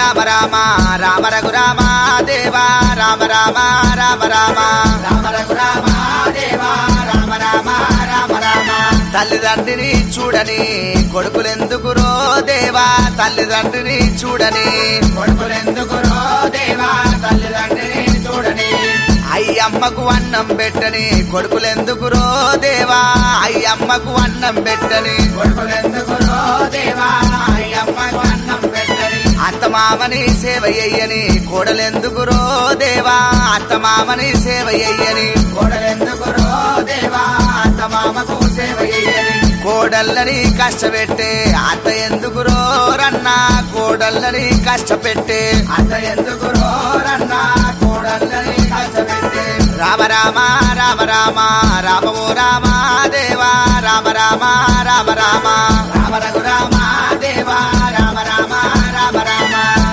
రామ రామ రామ రఘు రామ దేవా రామ రామ రామ రామ రామ రఘు రామ దేవా రామ రామ రామ రామ తల్లిదండ్రిని చూడని కొడుకులెందుకురో దేవా తల్లిదండ్రిని చూడని కొడుకులెందుకురో దేవా తల్లిదండ్రిని చూడని అయ్యమ్మకు అన్నం పెట్టని కొడుకులెందుకురో దేవా అయ్యమ్మకు అన్నం పెట్టని కొడుకులెందుకురో దేవా అయ్యమ్మకు అన్నం పెట్టని అత్తమామని సేవ చెయ్యని కోడలెందుకురో దేవా అత్తమామని సేవ చెయ్యని కోడలెందుకురో దేవా అత్తమామకు సేవ చెయ్యని కోడళ్ళని కష్టపెట్టే అత్త ఎందుకురో రన్నా కోడళ్ళని కష్టపెట్టే అత్త ఎందుకురో రన్నా కోడళ్ళని కష్టపెట్టే రామ రామ రామ రామ రామో రామ దేవా రామ రామ రామ రామ రామ రఘు రామ దేవా రామ రామ రామ రామ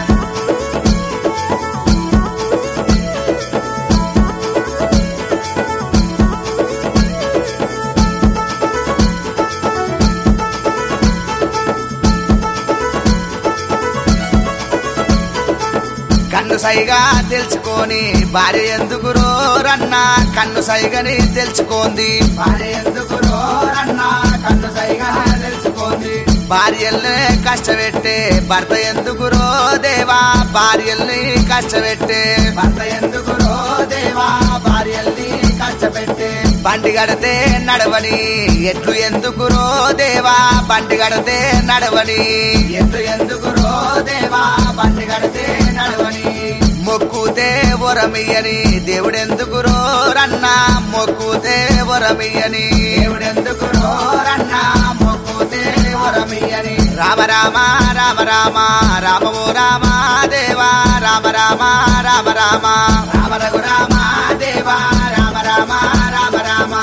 కన్ను సైగా తెలుసుకొని భార్య ఎందుకు రోరన్నా కన్ను సైగని తెలుసుకోంది భార్య ఎందుకు రోరన్నా కన్ను సైగా తెలుసుకోంది భార్యల్ని కష్టపెట్టే భర్త ఎందుకు రో దేవా భార్యల్ని కష్టపెట్టే భర్త ఎందుకు రో దేవా భార్యల్ని కష్టపెట్టే బండి గడితే నడవని ఎట్లు ఎందుకు రో దేవా బండి గడితే నడవని ఎట్లు ఎందుకు రో దేవా బండి గడితే నడవని మొక్కుతే వరమియని దేవుడెందుకు రోరన్నా మొక్కుతే వరమియని దేవుడెందుకు రోరన్నా మొక్కుతే వరమియని రామ రామ రామ రామ రామో రామ దేవా రామ రామ రామ రామ రామ రఘు రామ దేవా రామ రామ రామ రామ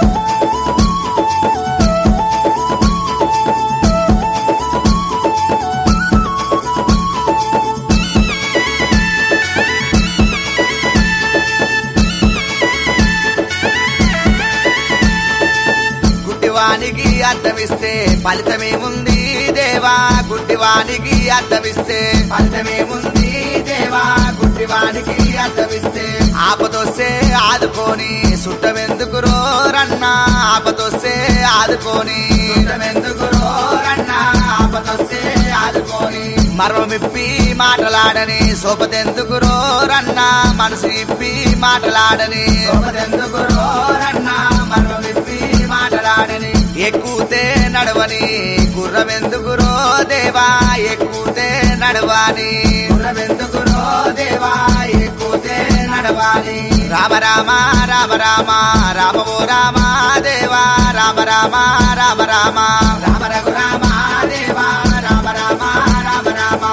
గుడ్డివానికి అర్థమిస్తే ఫలితమేముంది దేవా గుడ్డివానికి అర్థమిస్తే ఫలితమేముంది దేవా గుడ్డివానికి అర్థమిస్తే ఆపదొస్తే ఆదుకొని సుట్టమెందుకు రోరన్నా ఆపదొస్తే ఆదుకొని సుట్టమెందుకు రోరన్నా ఆపదొస్తే ఆదుకొని మర్మమిప్పి మాటలాడని సోపతెందుకు రోరన్నా మనసు ఇప్పి మాటలాడని సోపతెందుకు రోరన్నా మర్మమిప్పి మాటలాడని ఎక్కుతే నడవని గుర్రమెందుకు రో దేవా ఎక్కుతే నడవాని గుర్రమెందుకు రో దేవా ఎక్కుతే నడవాలి రామ రామ రామ రామ రామో రామ దేవా రామ రామ రామ రామ రామ రఘు రామ దేవా రామ రామ రామ రామ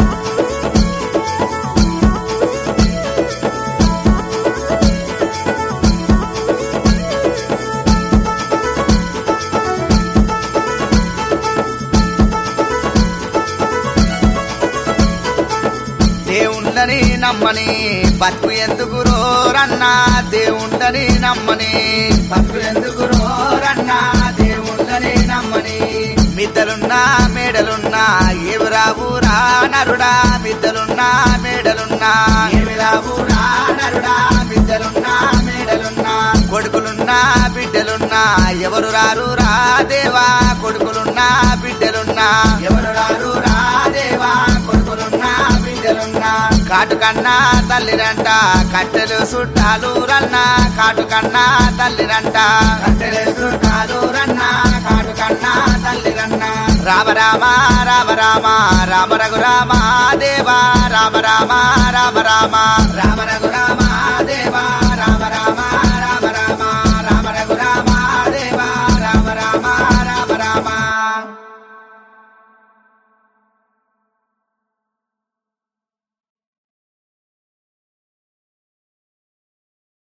దేవుండని నమ్మని బతుకు ఎందుకు రోరన్నా దేవుండని నమ్మని బతుకు ఎందుకు రోరన్నా దేవుండని నమ్మని మిద్దలున్నా మేడలున్నా ఏవి రావురా నరుడా మిద్దలున్నా మేడలున్నా ఏవి రావురా నరుడా మిద్దలున్నా మేడలున్నా కొడుకులున్నా బిడ్డలున్నా ఎవరు రారు రా దేవా కొడుకులున్నా బిడ్డలున్నా ఎవరు రారు రా దేవా కొడుకులున్నా బిడ్డలున్నా కాటు కన్నా తల్లిరంట కట్టెలు చుట్టాలు రన్నా కాటు కన్నా తల్లిరంట కట్టెలు చుట్టాలు రన్నా కాటు కన్నా తల్లిరన్నా రామ రామ రామ రామ రామ రఘు రామ దేవా రామ రామ రామ రామ రామ రఘు రామ